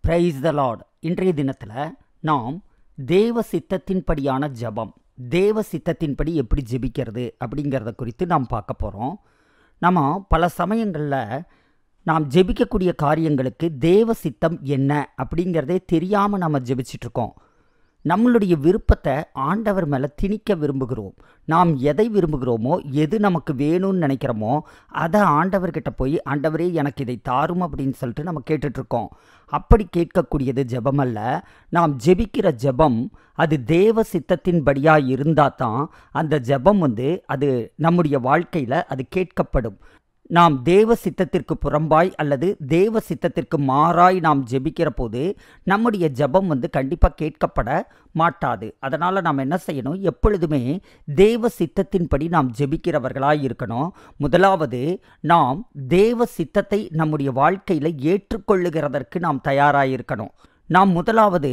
praise the Lord இன்றைய தினத்தில் நாம் தேவ சித்தத்தின்படியான ஜெபம் தேவ சித்தத்தின்படி எப்படி ஜெபிக்கிறது அப்படிங்கிறத குறித்து நாம் பார்க்க போகிறோம் நம்ம பல சமயங்களில் நாம் ஜெபிக்கக்கூடிய காரியங்களுக்கு தேவ சித்தம் என்ன அப்படிங்கிறதே தெரியாமல் நம்ம ஜெபிச்சிட்ருக்கோம் நம்மளுடைய விருப்பத்தை ஆண்டவர் மேலே திணிக்க விரும்புகிறோம் நாம் எதை விரும்புகிறோமோ எது நமக்கு வேணும்னு நினைக்கிறோமோ அதை ஆண்டவர்கிட்ட போய் ஆண்டவரே எனக்கு இதை தாரும் அப்படின்னு சொல்லிட்டு நம்ம கேட்டுட்ருக்கோம் அப்படி கேட்கக்கூடியது ஜெபம் அல்ல நாம் ஜெபிக்கிற ஜெபம் அது தேவ சித்தத்தின்படியாக இருந்தால் தான் அந்த ஜெபம் வந்து அது நம்முடைய வாழ்க்கையில் அது கேட்கப்படும் நாம் தேவ சித்தத்திற்கு புறம்பாய் அல்லது தேவ சித்தத்திற்கு மாறாய் நாம் ஜெபிக்கிற போது நம்முடைய ஜெபம் வந்து கண்டிப்பாக கேட்கப்பட மாட்டாது அதனால் நாம் என்ன செய்யணும் எப்பொழுதுமே தேவ சித்தத்தின்படி நாம் ஜெபிக்கிறவர்களாய் இருக்கணும் முதலாவது நாம் தேவ சித்தத்தை நம்முடைய வாழ்க்கையில் ஏற்றுக்கொள்ளுகிறதற்கு நாம் தயாராக இருக்கணும் நாம் முதலாவது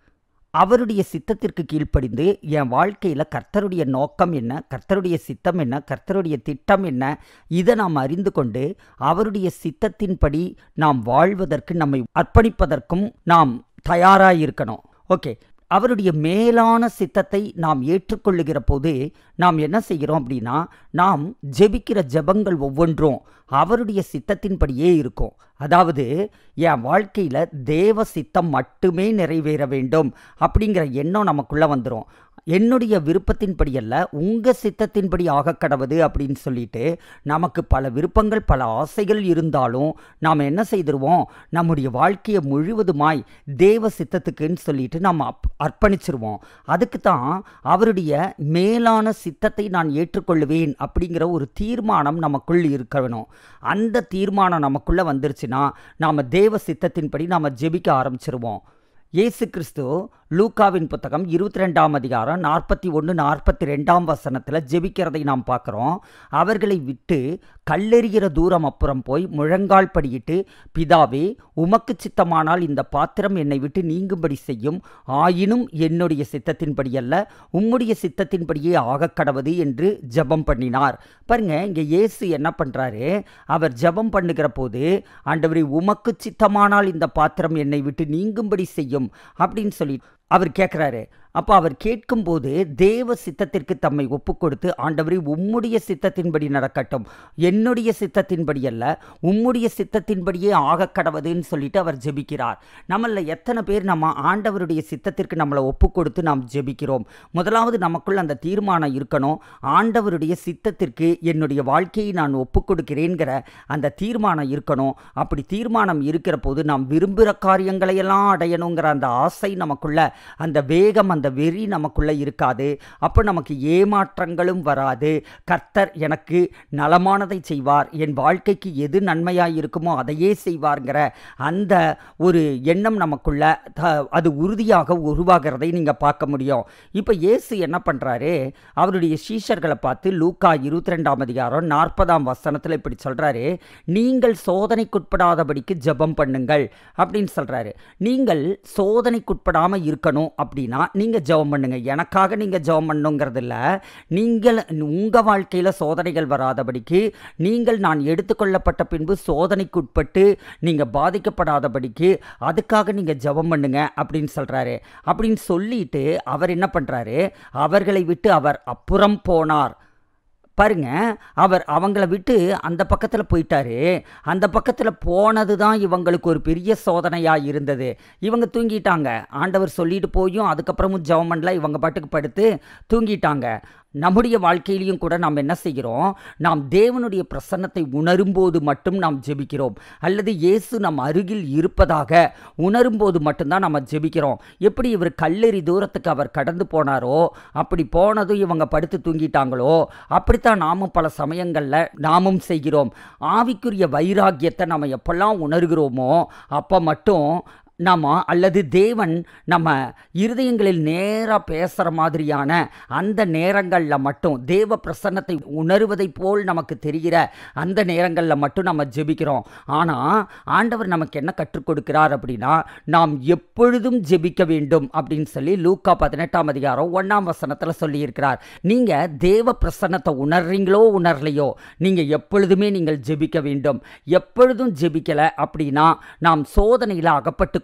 அவருடைய சித்தத்திற்கு கீழ்ப்படிந்து என் வாழ்க்கையில் கர்த்தருடைய நோக்கம் என்ன கர்த்தருடைய சித்தம் என்ன கர்த்தருடைய திட்டம் என்ன இதை நாம் அறிந்து கொண்டு அவருடைய சித்தத்தின்படி நாம் வாழ்வதற்கு நம்மை அர்ப்பணிப்பதற்கும் நாம் தயாராக இருக்கணும் ஓகே அவருடைய மேலான சித்தத்தை நாம் ஏற்றுக்கொள்ளுகிற போது நாம் என்ன செய்கிறோம் அப்படின்னா நாம் ஜெபிக்கிற ஜெபங்கள் ஒவ்வொன்றும் அவருடைய சித்தத்தின்படியே இருக்கும் அதாவது என் வாழ்க்கையில் தேவ சித்தம் மட்டுமே நிறைவேற வேண்டும் அப்படிங்கிற எண்ணம் நமக்குள்ளே வந்துடும் என்னுடைய விருப்பத்தின்படி அல்ல உங்கள் சித்தத்தின்படி ஆக கடவுது அப்படின்னு சொல்லிட்டு நமக்கு பல விருப்பங்கள் பல ஆசைகள் இருந்தாலும் நாம் என்ன செய்திருவோம் நம்முடைய வாழ்க்கையை முழுவதுமாய் தேவ சித்தத்துக்குன்னு சொல்லிட்டு நம்ம அப் அர்ப்பணிச்சிருவோம் அதுக்கு தான் அவருடைய மேலான சித்தத்தை நான் ஏற்றுக்கொள்ளுவேன் அப்படிங்கிற ஒரு தீர்மானம் நமக்குள் இருக்கணும் அந்த தீர்மானம் நமக்குள்ளே வந்துருச்சுன்னா நாம் தேவ சித்தத்தின்படி நாம் ஜெபிக்க ஆரம்பிச்சிருவோம் இயேசு கிறிஸ்து லூக்காவின் புத்தகம் இருபத்தி ரெண்டாம் அதிகாரம் நாற்பத்தி ஒன்று நாற்பத்தி ரெண்டாம் வசனத்தில் ஜெபிக்கிறதை நாம் பார்க்குறோம் அவர்களை விட்டு கல்லெறிகிற தூரம் அப்புறம் போய் முழங்கால் படியிட்டு பிதாவே உமக்கு சித்தமானால் இந்த பாத்திரம் என்னை விட்டு நீங்கும்படி செய்யும் ஆயினும் என்னுடைய சித்தத்தின்படி அல்ல உம்முடைய சித்தத்தின்படியே ஆகக் கடவது என்று ஜெபம் பண்ணினார் பாருங்க இங்கே இயேசு என்ன பண்ணுறாரு அவர் ஜெபம் பண்ணுகிற போது ஆண்டவரை உமக்கு சித்தமானால் இந்த பாத்திரம் என்னை விட்டு நீங்கும்படி செய்யும் அப்படின்னு சொல்லி அவர் கேட்குறாரு அப்போ அவர் கேட்கும்போது தேவ சித்தத்திற்கு தம்மை ஒப்பு கொடுத்து ஆண்டவரை உம்முடைய சித்தத்தின்படி நடக்கட்டும் என்னுடைய சித்தத்தின்படி அல்ல உம்முடைய சித்தத்தின்படியே ஆக கடவுதுன்னு சொல்லிட்டு அவர் ஜெபிக்கிறார் நம்மள எத்தனை பேர் நம்ம ஆண்டவருடைய சித்தத்திற்கு நம்மளை ஒப்பு கொடுத்து நாம் ஜெபிக்கிறோம் முதலாவது நமக்குள்ள அந்த தீர்மானம் இருக்கணும் ஆண்டவருடைய சித்தத்திற்கு என்னுடைய வாழ்க்கையை நான் ஒப்பு கொடுக்கிறேங்கிற அந்த தீர்மானம் இருக்கணும் அப்படி தீர்மானம் இருக்கிற போது நாம் விரும்புகிற காரியங்களையெல்லாம் அடையணுங்கிற அந்த ஆசை நமக்குள்ள அந்த வேகம் அந்த வெறி நமக்குள்ளே இருக்காது அப்போ நமக்கு ஏமாற்றங்களும் வராது கர்த்தர் எனக்கு நலமானதை செய்வார் என் வாழ்க்கைக்கு எது நன்மையாக இருக்குமோ அதையே செய்வார்ங்கிற அந்த ஒரு எண்ணம் நமக்குள்ள அது உறுதியாக உருவாகிறதை நீங்கள் பார்க்க முடியும் இப்போ இயேசு என்ன பண்ணுறாரு அவருடைய சீஷர்களை பார்த்து லூக்கா இருபத்தி ரெண்டாம் அதிகாரம் நாற்பதாம் வசனத்தில் இப்படி சொல்கிறாரு நீங்கள் சோதனைக்குட்படாதபடிக்கு ஜெபம் பண்ணுங்கள் அப்படின்னு சொல்கிறாரு நீங்கள் சோதனைக்குட்படாமல் இருக்கணும் அப்படின்னா நீங்கள் ஜெபம் பண்ணுங்க எனக்காக நீங்கள் ஜெபம் பண்ணுங்கிறது இல்லை நீங்கள் உங்கள் வாழ்க்கையில் சோதனைகள் வராதபடிக்கு நீங்கள் நான் எடுத்துக்கொள்ளப்பட்ட பின்பு சோதனைக்குட்பட்டு நீங்கள் பாதிக்கப்படாதபடிக்கு அதுக்காக நீங்கள் ஜெபம் பண்ணுங்க அப்படின்னு சொல்கிறாரு அப்படின்னு சொல்லிட்டு அவர் என்ன பண்ணுறாரு அவர்களை விட்டு அவர் அப்புறம் போனார் பாருங்க அவர் அவங்கள விட்டு அந்த பக்கத்தில் போயிட்டாரு அந்த பக்கத்தில் போனது தான் இவங்களுக்கு ஒரு பெரிய சோதனையாக இருந்தது இவங்க தூங்கிட்டாங்க ஆண்டவர் சொல்லிட்டு போயும் அதுக்கப்புறமும் ஜெபம் பண்ணல இவங்க பாட்டுக்கு படுத்து தூங்கிட்டாங்க நம்முடைய வாழ்க்கையிலையும் கூட நாம் என்ன செய்கிறோம் நாம் தேவனுடைய பிரசன்னத்தை உணரும்போது மட்டும் நாம் ஜெபிக்கிறோம் அல்லது இயேசு நம் அருகில் இருப்பதாக உணரும்போது மட்டும்தான் நம்ம ஜெபிக்கிறோம் எப்படி இவர் கல்லெறி தூரத்துக்கு அவர் கடந்து போனாரோ அப்படி போனதும் இவங்க படுத்து தூங்கிட்டாங்களோ அப்படித்தான் நாமும் பல சமயங்களில் நாமும் செய்கிறோம் ஆவிக்குரிய வைராக்கியத்தை நம்ம எப்பெல்லாம் உணர்கிறோமோ அப்போ மட்டும் நம்ம அல்லது தேவன் நம்ம இருதயங்களில் நேராக பேசுகிற மாதிரியான அந்த நேரங்களில் மட்டும் தேவ பிரசன்னத்தை உணருவதை போல் நமக்கு தெரிகிற அந்த நேரங்களில் மட்டும் நம்ம ஜெபிக்கிறோம் ஆனால் ஆண்டவர் நமக்கு என்ன கற்றுக் கொடுக்கிறார் அப்படின்னா நாம் எப்பொழுதும் ஜெபிக்க வேண்டும் அப்படின்னு சொல்லி லூக்கா பதினெட்டாம் அதிகாரம் ஒன்றாம் வசனத்தில் சொல்லியிருக்கிறார் நீங்கள் தேவ பிரசன்னத்தை உணர்றீங்களோ உணரலையோ நீங்கள் எப்பொழுதுமே நீங்கள் ஜெபிக்க வேண்டும் எப்பொழுதும் ஜெபிக்கலை அப்படின்னா நாம் சோதனையில் அகப்பட்டு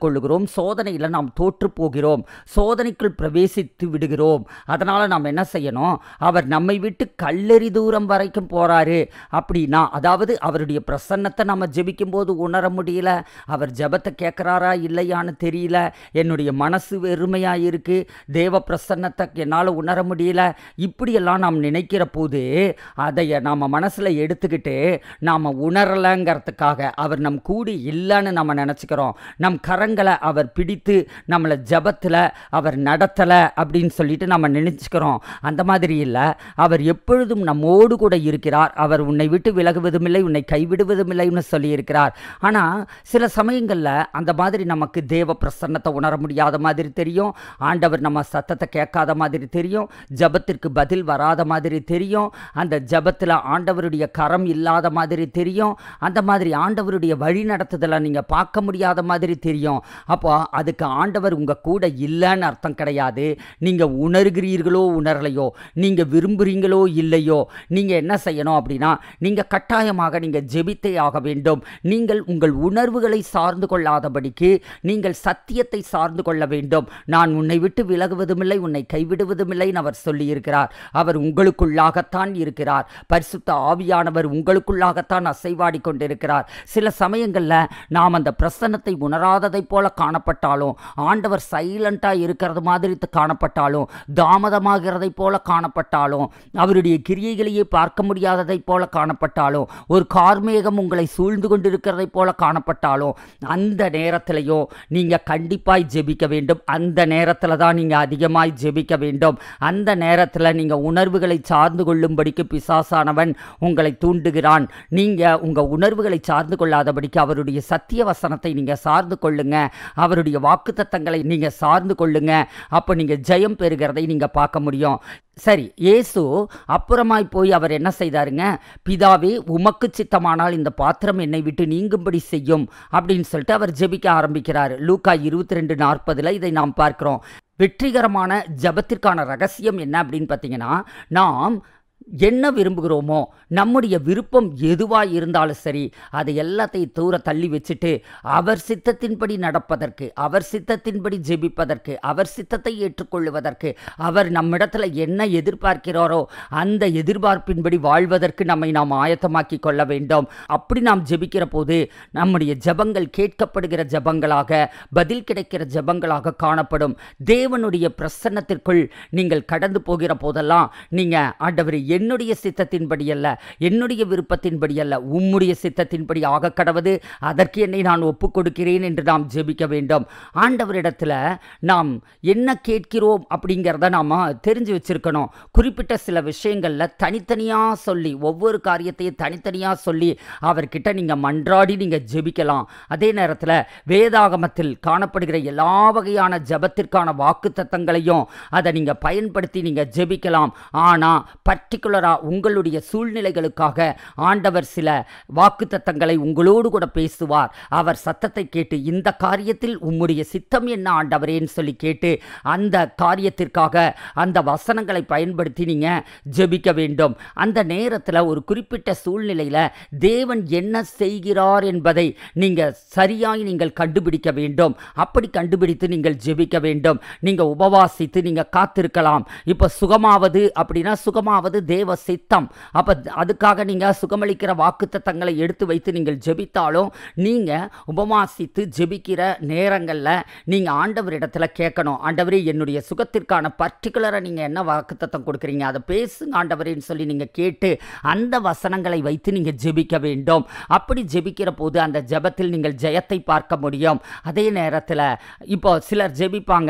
கொள்ளுகிறோம் சோதனையில் நாம் தோற்று போகிறோம் சோதனைக்குள் பிரவேசித்து விடுகிறோம் அதனால் நாம் என்ன செய்யணும் அவர் நம்மை விட்டு கல்லெறி தூரம் வரைக்கும் போகிறாரு அப்படின்னா அதாவது அவருடைய பிரசன்னத்தை நம்ம ஜெபிக்கும் போது உணர முடியல அவர் ஜெபத்தை கேட்குறாரா இல்லையான்னு தெரியல என்னுடைய மனசு வெறுமையாக இருக்குது தேவ பிரசன்னத்தை என்னால் உணர முடியல இப்படியெல்லாம் நாம் நினைக்கிற போது அதை நாம் மனசில் எடுத்துக்கிட்டு நாம் உணரலைங்கிறதுக்காக அவர் நம் கூடி இல்லைன்னு நம்ம நினச்சிக்கிறோம் நம் கரங்களை அவர் பிடித்து நம்மளை ஜபத்தில் அவர் நடத்தலை அப்படின்னு சொல்லிட்டு நம்ம நினச்சிக்கிறோம் அந்த மாதிரி இல்லை அவர் எப்பொழுதும் நம்மோடு கூட இருக்கிறார் அவர் உன்னை விட்டு விலகுவதும் இல்லை உன்னை கைவிடுவதும் இல்லைன்னு சொல்லியிருக்கிறார் ஆனால் சில சமயங்களில் அந்த மாதிரி நமக்கு தேவ பிரசன்னத்தை உணர முடியாத மாதிரி தெரியும் ஆண்டவர் நம்ம சத்தத்தை கேட்காத மாதிரி தெரியும் ஜபத்திற்கு பதில் வராத மாதிரி தெரியும் அந்த ஜபத்தில் ஆண்டவருடைய கரம் இல்லாத மாதிரி தெரியும் அந்த மாதிரி ஆண்டவருடைய வழி நடத்துதலை நீங்கள் பார்க்க முடியாத மாதிரி தெரியும் அப்போ அதுக்கு ஆண்டவர் உங்கள் கூட இல்லைன்னு அர்த்தம் கிடையாது நீங்கள் உணர்கிறீர்களோ உணரலையோ நீங்கள் விரும்புகிறீங்களோ இல்லையோ நீங்கள் என்ன செய்யணும் அப்படின்னா நீங்கள் கட்டாயமாக நீங்கள் ஜெபித்தே ஆக வேண்டும் நீங்கள் உங்கள் உணர்வுகளை சார்ந்து கொள்ளாதபடிக்கு நீங்கள் சத்தியத்தை சார்ந்து கொள்ள வேண்டும் நான் உன்னை விட்டு விலகுவதுமில்லை உன்னை கைவிடுவதுமில்லைன்னு அவர் சொல்லியிருக்கிறார் அவர் உங்களுக்குள்ளாகத்தான் இருக்கிறார் பரிசுத்த ஆவியானவர் உங்களுக்குள்ளாகத்தான் அசைவாடி கொண்டிருக்கிறார் சில சமயங்களில் நாம் அந்த பிரசன்னத்தை உணராததைப் போல காணப்பட்டாலும் ஆண்டவர் சைலண்டாக இருக்கிறது மாதிரி த- காணப்பட்டாலும் தாமதமாகிறதைப் போல காணப்பட்டாலும் அவருடைய கிரியைகளையே பார்க்க முடியாததைப் போல காணப்பட்டாலும் ஒரு கார்மேகம் உங்களை சூழ்ந்து கொண்டிருக்கிறதைப் போல காணப்பட்டாலும் அந்த நேரத்திலையோ நீங்கள் கண்டிப்பாய் ஜெபிக்க வேண்டும் அந்த நேரத்தில் தான் நீங்கள் அதிகமாய் ஜெபிக்க வேண்டும் அந்த நேரத்தில் நீங்கள் உணர்வுகளை சார்ந்து கொள்ளும்படிக்கு பிசாசானவன் உங்களை தூண்டுகிறான் நீங்கள் உங்கள் உணர்வுகளை சார்ந்து கொள்ளாதபடிக்கு அவருடைய சத்திய வசனத்தை நீங்கள் சார்ந்து கொள்ளுங்க அவருடைய வாக்குத்தத்தங்களை நீங்கள் சார்ந்து கொள்ளுங்க அப்போ நீங்கள் ஜெயம் பெறுகிறதை நீங்கள் பார்க்க முடியும் சரி இயேசு அப்புறமாய் போய் அவர் என்ன செய்தாருங்க பிதாவே உமக்கு சித்தமானால் இந்த பாத்திரம் என்னை விட்டு நீங்கும்படி செய்யும் அப்படின்னு சொல்லிட்டு அவர் ஜெபிக்க ஆரம்பிக்கிறார் லூக்கா இருபத்தி ரெண்டு நாற்பதில் இதை நாம் பார்க்கிறோம் வெற்றிகரமான ஜபத்திற்கான ரகசியம் என்ன அப்படின்னு பார்த்தீங்கன்னா நாம் என்ன விரும்புகிறோமோ நம்முடைய விருப்பம் எதுவாக இருந்தாலும் சரி அதை எல்லாத்தையும் தூர தள்ளி வச்சுட்டு அவர் சித்தத்தின்படி நடப்பதற்கு அவர் சித்தத்தின்படி ஜெபிப்பதற்கு அவர் சித்தத்தை ஏற்றுக்கொள்ளுவதற்கு அவர் நம்மிடத்தில் என்ன எதிர்பார்க்கிறாரோ அந்த எதிர்பார்ப்பின்படி வாழ்வதற்கு நம்மை நாம் ஆயத்தமாக்கி கொள்ள வேண்டும் அப்படி நாம் ஜெபிக்கிற போது நம்முடைய ஜெபங்கள் கேட்கப்படுகிற ஜெபங்களாக பதில் கிடைக்கிற ஜெபங்களாக காணப்படும் தேவனுடைய பிரசன்னத்திற்குள் நீங்கள் கடந்து போகிற போதெல்லாம் நீங்கள் ஆண்டவர் என்னுடைய சித்தத்தின்படி அல்ல என்னுடைய விருப்பத்தின்படி அல்ல உம்முடைய சித்தத்தின்படி ஆக கடவது அதற்கு என்னை நான் ஒப்புக் கொடுக்கிறேன் என்று நாம் ஜெபிக்க வேண்டும் ஆண்டவரிடத்தில் நாம் என்ன கேட்கிறோம் அப்படிங்கிறத நாம் தெரிஞ்சு வச்சிருக்கணும் குறிப்பிட்ட சில விஷயங்களில் தனித்தனியாக சொல்லி ஒவ்வொரு காரியத்தையும் தனித்தனியாக சொல்லி அவர்கிட்ட நீங்கள் மன்றாடி நீங்கள் ஜெபிக்கலாம் அதே நேரத்தில் வேதாகமத்தில் காணப்படுகிற எல்லா வகையான ஜெபத்திற்கான வாக்குத்தத்தங்களையும் அதை நீங்கள் பயன்படுத்தி நீங்கள் ஜெபிக்கலாம் ஆனால் பர்டிகுலராக உங்களுடைய சூழ்நிலைகளுக்காக ஆண்டவர் சில வாக்குத்தத்தங்களை உங்களோடு கூட பேசுவார் அவர் சத்தத்தை கேட்டு இந்த காரியத்தில் உம்முடைய சித்தம் என்ன ஆண்டவரேன்னு சொல்லி கேட்டு அந்த காரியத்திற்காக அந்த வசனங்களை பயன்படுத்தி நீங்கள் ஜெபிக்க வேண்டும் அந்த நேரத்தில் ஒரு குறிப்பிட்ட சூழ்நிலையில் தேவன் என்ன செய்கிறார் என்பதை நீங்கள் சரியாய் நீங்கள் கண்டுபிடிக்க வேண்டும் அப்படி கண்டுபிடித்து நீங்கள் ஜெபிக்க வேண்டும் நீங்கள் உபவாசித்து நீங்கள் காத்திருக்கலாம் இப்போ சுகமாவது அப்படின்னா சுகமாவது தேவ சித்தம் அப்போ அதுக்காக நீங்கள் சுகமளிக்கிற வாக்குத்தத்தங்களை எடுத்து வைத்து நீங்கள் ஜெபித்தாலும் நீங்கள் உபவாசித்து ஜெபிக்கிற நேரங்களில் நீங்கள் ஆண்டவரிடத்தில் கேட்கணும் ஆண்டவரே என்னுடைய சுகத்திற்கான பர்டிகுலராக நீங்கள் என்ன வாக்குத்தத்தம் கொடுக்குறீங்க அதை பேசுங்க ஆண்டவரேன்னு சொல்லி நீங்கள் கேட்டு அந்த வசனங்களை வைத்து நீங்கள் ஜெபிக்க வேண்டும் அப்படி ஜெபிக்கிற போது அந்த ஜெபத்தில் நீங்கள் ஜெயத்தை பார்க்க முடியும் அதே நேரத்தில் இப்போ சிலர் ஜெபிப்பாங்க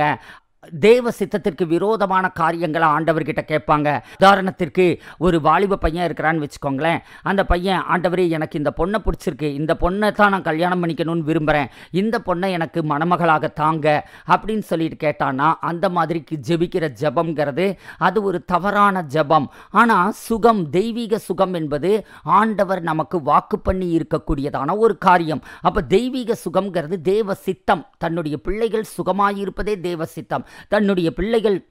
தேவ சித்தத்திற்கு விரோதமான காரியங்களை ஆண்டவர்கிட்ட கேட்பாங்க உதாரணத்திற்கு ஒரு வாலிப பையன் இருக்கிறான்னு வச்சுக்கோங்களேன் அந்த பையன் ஆண்டவரே எனக்கு இந்த பொண்ணை பிடிச்சிருக்கு இந்த பொண்ணை தான் நான் கல்யாணம் பண்ணிக்கணும்னு விரும்புகிறேன் இந்த பொண்ணை எனக்கு மணமகளாக தாங்க அப்படின்னு சொல்லிட்டு கேட்டான்னா அந்த மாதிரிக்கு ஜெபிக்கிற ஜெபம்ங்கிறது அது ஒரு தவறான ஜெபம் ஆனால் சுகம் தெய்வீக சுகம் என்பது ஆண்டவர் நமக்கு வாக்கு பண்ணி இருக்கக்கூடியதான ஒரு காரியம் அப்போ தெய்வீக சுகம்ங்கிறது தேவ சித்தம் தன்னுடைய பிள்ளைகள் சுகமாயிருப்பதே தேவ சித்தம் தன்னுடைய பிள்ளைகள்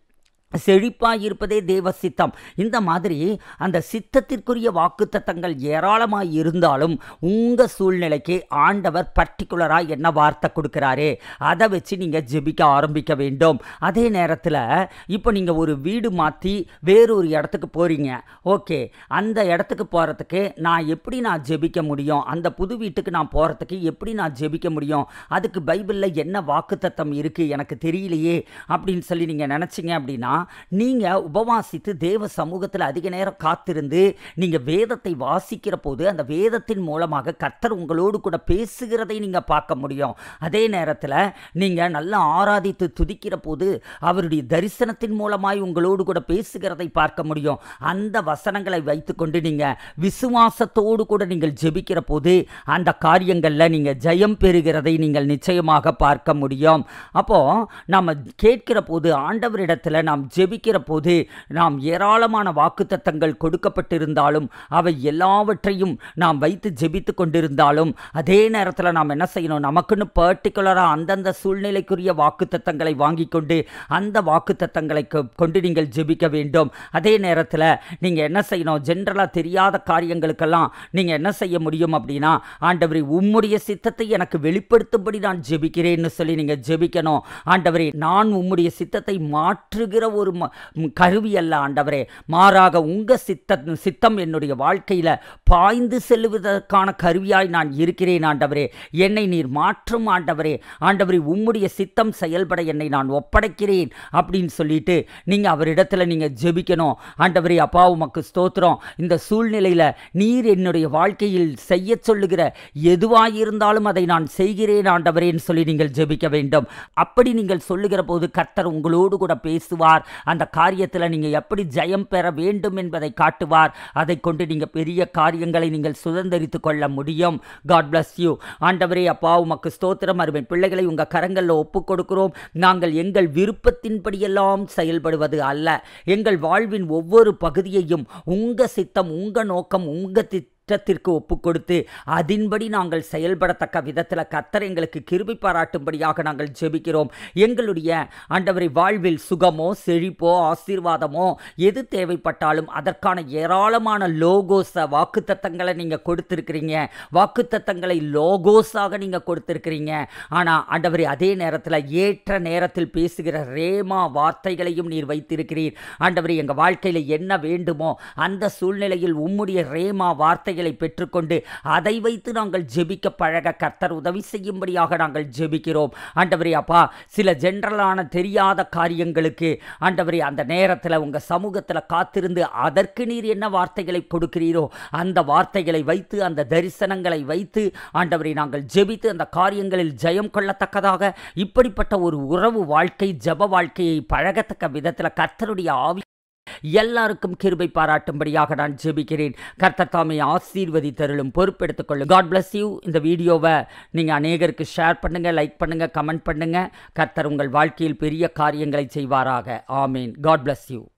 செழிப்பாய் இருப்பதே தேவ சித்தம் இந்த மாதிரி அந்த சித்தத்திற்குரிய வாக்குத்தத்தங்கள் ஏராளமாய் இருந்தாலும் உங்கள் சூழ்நிலைக்கு ஆண்டவர் பர்டிகுலராக என்ன வார்த்தை கொடுக்குறாரு அதை வச்சு நீங்கள் ஜெபிக்க ஆரம்பிக்க வேண்டும் அதே நேரத்தில் இப்போ நீங்கள் ஒரு வீடு மாற்றி வேறொரு இடத்துக்கு போகிறீங்க ஓகே அந்த இடத்துக்கு போகிறதுக்கு நான் எப்படி நான் ஜெபிக்க முடியும் அந்த புது வீட்டுக்கு நான் போகிறதுக்கு எப்படி நான் ஜெபிக்க முடியும் அதுக்கு பைபிளில் என்ன வாக்குத்தத்தம் இருக்குது எனக்கு தெரியலையே அப்படின்னு சொல்லி நீங்கள் நினச்சிங்க அப்படின்னா நீங்கள் உபவாசித்து தேவ சமூகத்தில் அதிக நேரம் காத்திருந்து நீங்கள் வேதத்தை வாசிக்கிற போது அந்த வேதத்தின் மூலமாக கர்த்தர் உங்களோடு கூட பேசுகிறதை நீங்கள் பார்க்க முடியும் அதே நேரத்தில் நீங்கள் நல்லா ஆராதித்து துதிக்கிற போது அவருடைய தரிசனத்தின் மூலமாய் உங்களோடு கூட பேசுகிறதை பார்க்க முடியும் அந்த வசனங்களை வைத்துக்கொண்டு நீங்கள் விசுவாசத்தோடு கூட நீங்கள் ஜெபிக்கிற போது அந்த காரியங்களில் நீங்கள் ஜெயம் பெறுகிறதை நீங்கள் நிச்சயமாக பார்க்க முடியும் அப்போது நம்ம கேட்கிற போது ஆண்டவரிடத்தில் நாம் ஜெபிக்கிற போது நாம் ஏராளமான வாக்குத்தத்தங்கள் கொடுக்கப்பட்டிருந்தாலும் அவை எல்லாவற்றையும் நாம் வைத்து ஜெபித்து கொண்டிருந்தாலும் அதே நேரத்தில் நாம் என்ன செய்யணும் நமக்குன்னு பர்டிகுலராக அந்தந்த சூழ்நிலைக்குரிய வாக்குத்தத்தங்களை வாங்கி கொண்டு அந்த வாக்குத்தத்தங்களை கொ- கொண்டு நீங்கள் ஜெபிக்க வேண்டும் அதே நேரத்தில் நீங்கள் என்ன செய்யணும் ஜென்ரலாக தெரியாத காரியங்களுக்கெல்லாம் நீங்கள் என்ன செய்ய முடியும் அப்படின்னா ஆண்டவரே உம்முடைய சித்தத்தை எனக்கு வெளிப்படுத்தும்படி நான் ஜெபிக்கிறேன்னு சொல்லி நீங்கள் ஜெபிக்கணும் ஆண்டவரே நான் உம்முடைய சித்தத்தை மாற்றுகிற ஒரு ம- ம், கருவி அல்ல ஆண்டவரே மாறாக உங்கள் சித்த சித்தம் என்னுடைய வாழ்க்கையில் பாய்ந்து செல்லுவதற்கான கருவியாய் நான் இருக்கிறேன் ஆண்டவரே என்னை நீர் மாற்றும் ஆண்டவரே ஆண்டவரே உம்முடைய சித்தம் செயல்பட என்னை நான் ஒப்படைக்கிறேன் அப்படின்னு சொல்லிட்டு நீங்கள் அவரிடத்துல நீங்கள் ஜெபிக்கணும் ஆண்டவரே அப்பா உமக்கு ஸ்தோத்திரம் இந்த சூழ்நிலையில் நீர் என்னுடைய வாழ்க்கையில் செய்ய சொல்லுகிற எதுவாயிருந்தாலும் அதை நான் செய்கிறேன் ஆண்டவரேன்னு சொல்லி நீங்கள் ஜெபிக்க வேண்டும் அப்படி நீங்கள் சொல்லுகிற போது கர்த்தர் உங்களோடு கூட பேசுவார் அந்த காரியத்தில் நீங்கள் எப்படி ஜெயம் பெற வேண்டும் என்பதை காட்டுவார் அதை கொண்டு நீங்கள் பெரிய காரியங்களை நீங்கள் சுதந்திரித்து கொள்ள முடியும் காட் bless யூ ஆண்டவரே அப்பா உமக்கு ஸ்தோத்திரம் அருமை பிள்ளைகளை உங்கள் கரங்களில் ஒப்புக் கொடுக்கிறோம் நாங்கள் எங்கள் விருப்பத்தின்படியெல்லாம் செயல்படுவது அல்ல எங்கள் வாழ்வின் ஒவ்வொரு பகுதியையும் உங்கள் சித்தம் உங்கள் நோக்கம் உங்கள் திட்டத்திற்கு ஒப்புக் கொடுத்து அதின்படி நாங்கள் செயல்படத்தக்க விதத்தில் கர்த்தர் எங்களுக்கு கிருபை பாராட்டும்படியாக நாங்கள் ஜெபிக்கிறோம் எங்களுடைய ஆண்டவரை வாழ்வில் சுகமோ செழிப்போ ஆசீர்வாதமோ எது தேவைப்பட்டாலும் அதற்கான ஏராளமான லோகோஸ வாக்குத்தத்தங்களை நீங்கள் கொடுத்துருக்கிறீங்க வாக்குத்தத்தங்களை லோகோஸாக நீங்கள் கொடுத்துருக்கிறீங்க ஆனால் ஆண்டவரே அதே நேரத்தில் ஏற்ற நேரத்தில் பேசுகிற ரேமா வார்த்தைகளையும் நீர் வைத்திருக்கிறீர் ஆண்டவரே எங்கள் வாழ்க்கையில் என்ன வேண்டுமோ அந்த சூழ்நிலையில் உம்முடைய ரேமா வார்த்தைகளை பெற்றுக்கொண்டு அதை வைத்து நாங்கள் ஜெபிக்க பழக கர்த்தர் உதவி செய்யும்படியாக நாங்கள் ஜெபிக்கிறோம் ஆண்டவரே அப்பா சில ஜென்ரலான தெரியாத காரியங்களுக்கு ஆண்டவரே அந்த நேரத்தில் உங்கள் சமூகத்தில் காத்திருந்து அதற்கு நீர் என்ன வார்த்தைகளை கொடுக்கிறீரோ அந்த வார்த்தைகளை வைத்து அந்த தரிசனங்களை வைத்து ஆண்டவரை நாங்கள் ஜெபித்து அந்த காரியங்களில் ஜெயம் கொள்ளத்தக்கதாக இப்படிப்பட்ட ஒரு உறவு வாழ்க்கை ஜெப வாழ்க்கையை பழகத்தக்க விதத்தில் கர்த்தருடைய ஆவி எல்லாருக்கும் கிருபை பாராட்டும்படியாக நான் ஜெபிக்கிறேன் கர்த்தர் தாமை ஆசீர்வதித்தருளும் பொறுப்பெடுத்துக் கொள்ளும் காட் bless யூ இந்த வீடியோவை நீங்கள் அநேகருக்கு ஷேர் பண்ணுங்கள் லைக் பண்ணுங்கள் கமெண்ட் பண்ணுங்கள் கர்த்தர் உங்கள் வாழ்க்கையில் பெரிய காரியங்களை செய்வாராக ஆமீன் காட் bless யூ